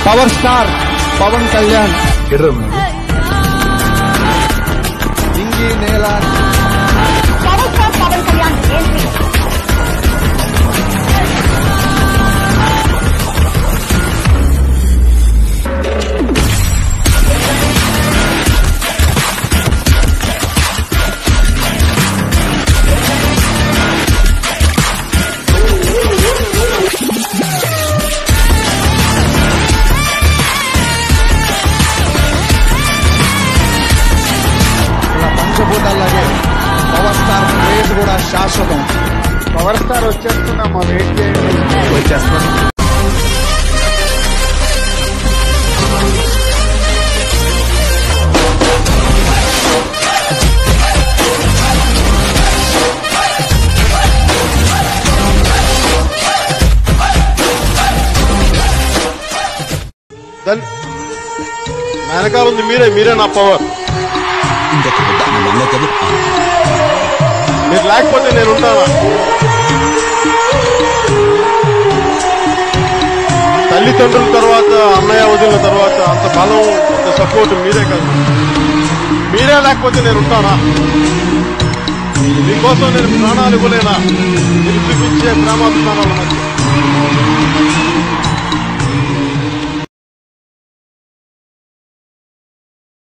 power star Pavan Kalyan ఇంగి నేల power star Pavan Kalyan entry ఇలా పంచభూతాల్లాగే పవర్ స్టార్ క్రేజ్ కూడా శాశ్వతం పవర్ స్టార్ వచ్చేస్తున్నామా వెయిట్ చేయండి వచ్చేస్తాను దన్- నా వెనకాల ఉంది మీరే మీరే నా పవర్ మీరు లేకపోతే నేను ఉంటానా తల్లిదండ్రుల తర్వాత అన్నయ్య వదిలిన తర్వాత అంత బలం అంత సపోర్ట్ మీరే కదా మీరే లేకపోతే నేను ఉంటానా మీకోసం నేను ప్రాణాలు ఇవ్వలేనా మీరు చూపించే ప్రేమాభిమానాల మధ్య